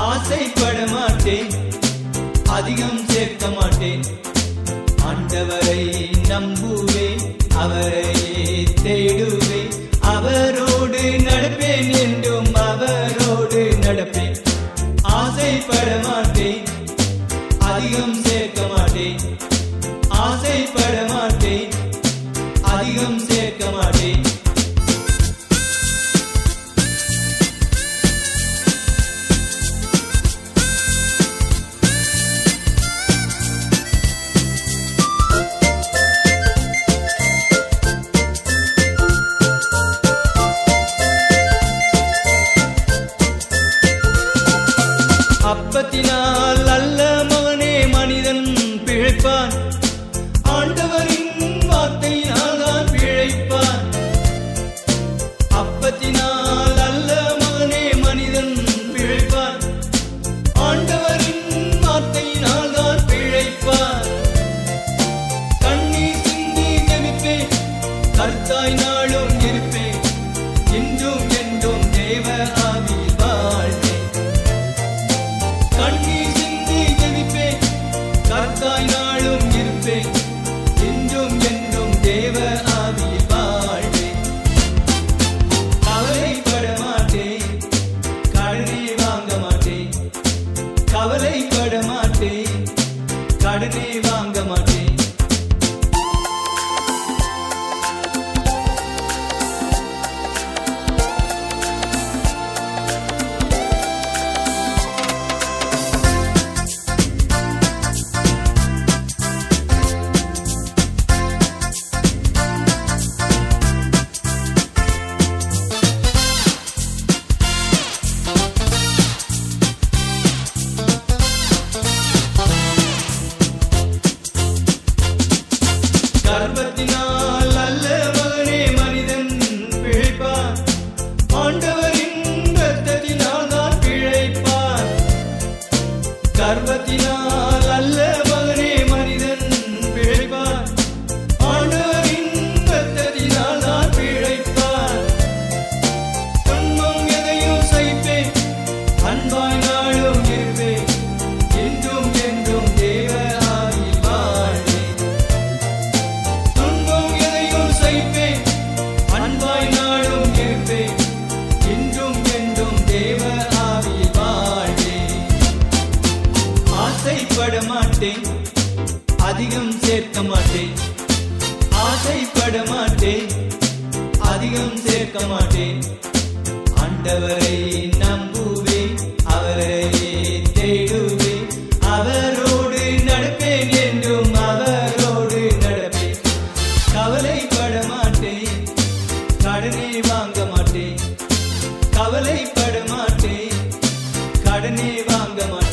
ஆசைப்பட மாட்டேன் அதிகம் சேர்க்க மாட்டேன் ஆண்டவரை நம்புவேன் அவரையே தேடுவேன் அவரோடு நடப்பேன் என்றும் அவரோடு நடப்பேன் ஆசைப்பட மாட்டேன் அதிகம் சேர்க்க மாட்டேன் ஆசைப்பட மாட்டேன் அதிகம் சேர்க்க மாட்டேன் அப்பத்தினால் அல்ல மகனே மனிதன் பிழைப்பான் ஆண்டவரின் வார்த்தையினால் தான் பிழைப்பான் அப்பத்தினால் அல்ல மகனே மனிதன் பிழைப்பான் ஆண்டவரின் வார்த்தையினால் தான் பிழைப்பான் கண்ணீர் சிந்தி ஜெபிப்பேன் கர்த்தாய் நாளும் இருப்பேன் இன்றும் என்றும் தேவ ஆவியில் வாழ்வேன் கண்ணீர் சிந்தி ஜெபிப்பேன் கர்த்தாய் நாளும் இருப்பேன் இன்றும் என்றும் தேவ ஆவியில் வாழ்வேன் கவலைப்பட மாட்டேன் கடனை வாங்க மாட்டேன் கவலைப்பட மாட்டேன் கடனை வாங்க மாட்டேன் கர்ப்பத்தினால் அல்ல மகனே மனிதன் பிழைப்பான் ஆண்டவரின் ரத்தத்தினால் தான் பிழைப்பான் கர்ப்பத்தினால் அல்ல மகனே மனிதன் பிழைப்பான் ஆண்டவரின் ரத்தத்தினால் தான் பிழைப்பான் துன்பம் எதையும் சகிப்பேன் அன்பாய் நாளும் இருப்பேன் என்றும் என்றும் தேவ ஆவியில் வாழ்வேன் துன்பம் எதையும் சகிப்பேன் அன்பாய் நாளும் இருப்பேன் என்றும் என்றும் தேவ ஆவியில் வாழ்வேன் ஆசைப்பட மாட்டேன் அதிகம் சேர்க்க மாட்டேன் ஆசைப்பட மாட்டேன் அதிகம் சேர்க்க மாட்டேன் ஆண்டவரை நம்புவேன் அவரையே தேடுவேன் அவரோடு நடப்பேன் என்றும் அவரோடு நடப்பேன் கவலைப்பட மாட்டேன் கடனை வாங்க மாட்டேன் கவலைப்பட மாட்டேன் கடனை வாங்க மாட்டேன்